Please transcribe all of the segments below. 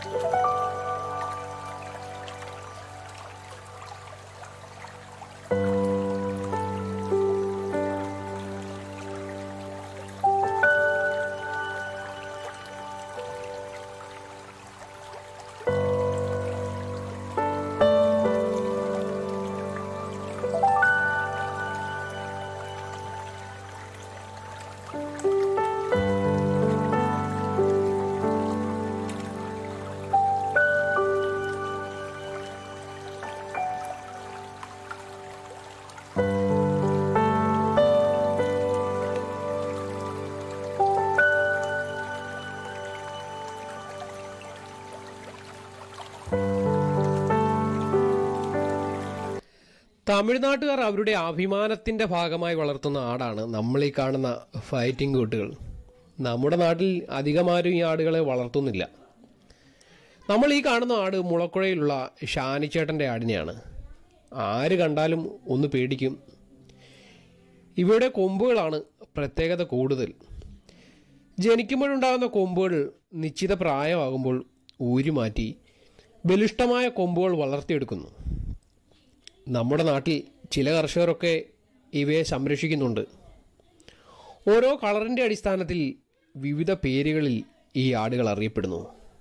തമിഴ്നാട്ടുകാർ അവരുടെ അഭിമാനത്തിന്റെ ഭാഗമായി വളർത്തുന്ന ആടാണ് നമ്മൾ ഈ കാണുന്ന ഫൈറ്റിംഗ് കൂട്ടുകൾ നമ്മുടെ നാട്ടിൽ അധികമാരും ഈ ആടുകളെ വളർത്തുന്നില്ല നമ്മൾ ഈ കാണുന്ന ആട് മുളക്കുഴയിലുള്ള ഷാനിച്ചേട്ടൻ്റെ ആടിനെയാണ് ആര് കണ്ടാലും ഒന്ന് പേടിക്കും ഇവയുടെ കൊമ്പുകളാണ് പ്രത്യേകത കൂടുതൽ ജനിക്കുമ്പോഴുണ്ടാകുന്ന കൊമ്പുകൾ നിശ്ചിത പ്രായമാകുമ്പോൾ ഊരി മാറ്റി ബലിഷ്ടമായ കൊമ്പുകൾ വളർത്തിയെടുക്കുന്നു നമ്മുടെ നാട്ടിൽ ചില കർഷകരൊക്കെ ഇവയെ സംരക്ഷിക്കുന്നുണ്ട് ഓരോ കളറിൻ്റെ അടിസ്ഥാനത്തിൽ വിവിധ പേരുകളിൽ ഈ ആടുകൾ അറിയപ്പെടുന്നു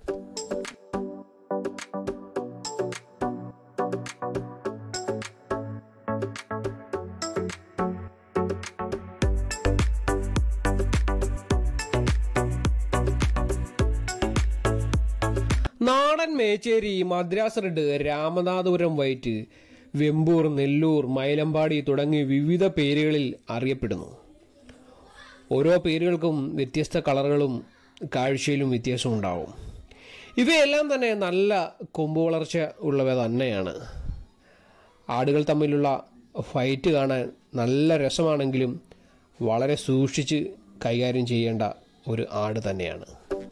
നാടൻ മേച്ചേരി മദ്രാസ് റെഡ് രാമനാഥപുരം വൈറ്റ് വെമ്പൂർ നെല്ലൂർ മൈലമ്പാടി തുടങ്ങി വിവിധ പേരുകളിൽ അറിയപ്പെടുന്നു ഓരോ പേരുകൾക്കും വ്യത്യസ്ത കളറുകളും കാഴ്ചയിലും വ്യത്യാസമുണ്ടാവും ഇവയെല്ലാം തന്നെ നല്ല കൊമ്പ് വളർച്ച ഉള്ളവ തന്നെയാണ് ആടുകൾ തമ്മിലുള്ള ഫൈറ്റ് കാണാൻ നല്ല രസമാണെങ്കിലും വളരെ സൂക്ഷിച്ച് കൈകാര്യം ചെയ്യേണ്ട ഒരു ആട് തന്നെയാണ്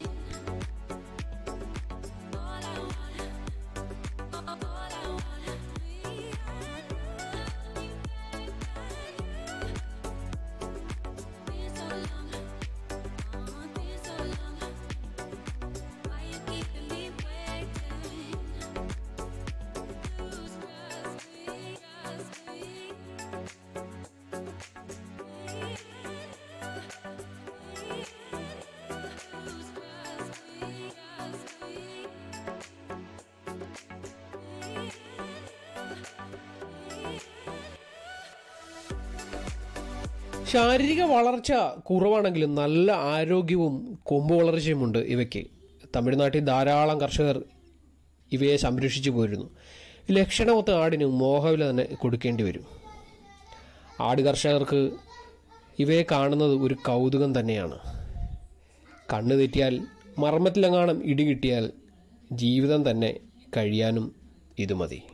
ശാരീരിക വളർച്ച കുറവാണെങ്കിലും നല്ല ആരോഗ്യവും കൊമ്പ് വളർച്ചയുമുണ്ട് ഇവയ്ക്ക് തമിഴ്നാട്ടിൽ ധാരാളം കർഷകർ ഇവയെ സംരക്ഷിച്ചു പോരുന്നു ലക്ഷണമൊത്ത ആടിന് മോഹവില തന്നെ കൊടുക്കേണ്ടി വരും ആട് കർഷകർക്ക് ഇവയെ കാണുന്നത് ഒരു കൗതുകം തന്നെയാണ് കണ്ണ് തെറ്റിയാൽ മർമ്മത്തിലെങ്ങാനും ഇടി കിട്ടിയാൽ ജീവിതം തന്നെ കഴിയാനും ഇത് മതി